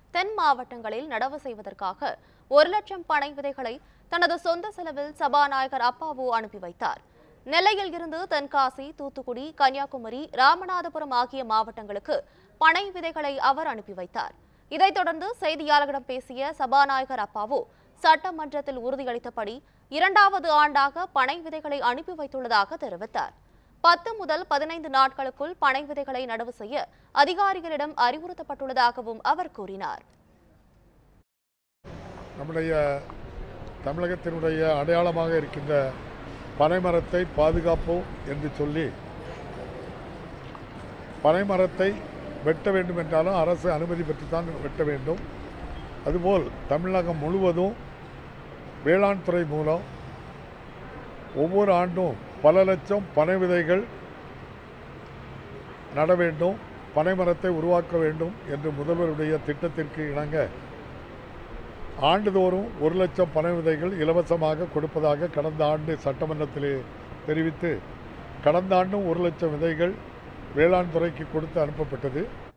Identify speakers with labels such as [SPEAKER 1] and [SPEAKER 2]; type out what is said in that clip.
[SPEAKER 1] தென் மாவட்டங்களில் நடவு செய்வதற்காக ஒரு லட்சம் பனை விதைகளை தனது சொந்த செலவில் சபாநாயகர் அப்பாவு அனுப்பி வைத்தார் நெல்லையில் இருந்து தென்காசி தூத்துக்குடி கன்னியாகுமரி ராமநாதபுரம் ஆகிய மாவட்டங்களுக்கு பனை விதைகளை அவர் அனுப்பி வைத்தார் இதைத் தொடர்ந்து செய்தியாளர்களிடம் பேசிய சபாநாயகர் அப்பாவு சட்டமன்றத்தில் உறுதியளித்தபடி இரண்டாவது ஆண்டாக பனை விதைகளை அனுப்பி வைத்துள்ளதாக தெரிவித்தார் பத்து முதல் பதினைந்து நாட்களுக்குள் பனை விதைகளை நடவு செய்ய அதிகாரிகளிடம் அறிவுறுத்தப்பட்டுள்ளதாகவும் அவர் கூறினார்
[SPEAKER 2] நம்முடைய தமிழகத்தினுடைய அடையாளமாக இருக்கின்ற பனைமரத்தை பாதுகாப்போம் என்று சொல்லி பனைமரத்தை வெட்ட வேண்டும் என்றாலும் அரசு அனுமதி பெற்றுத்தான் வெட்ட வேண்டும் அதுபோல் தமிழகம் முழுவதும் வேளாண் துறை மூலம் ஒவ்வொரு ஆண்டும் பல லட்சம் பனை விதைகள் நட வேண்டும் பனைமரத்தை உருவாக்க வேண்டும் என்று முதல்வருடைய திட்டத்திற்கு இணங்க ஆண்டுதோறும் ஒரு லட்சம் பனை விதைகள் இலவசமாக கொடுப்பதாக கடந்த ஆண்டு சட்டமன்றத்திலே தெரிவித்து கடந்த ஆண்டும் ஒரு லட்சம் விதைகள் வேளாண் துறைக்கு கொடுத்து அனுப்பப்பட்டது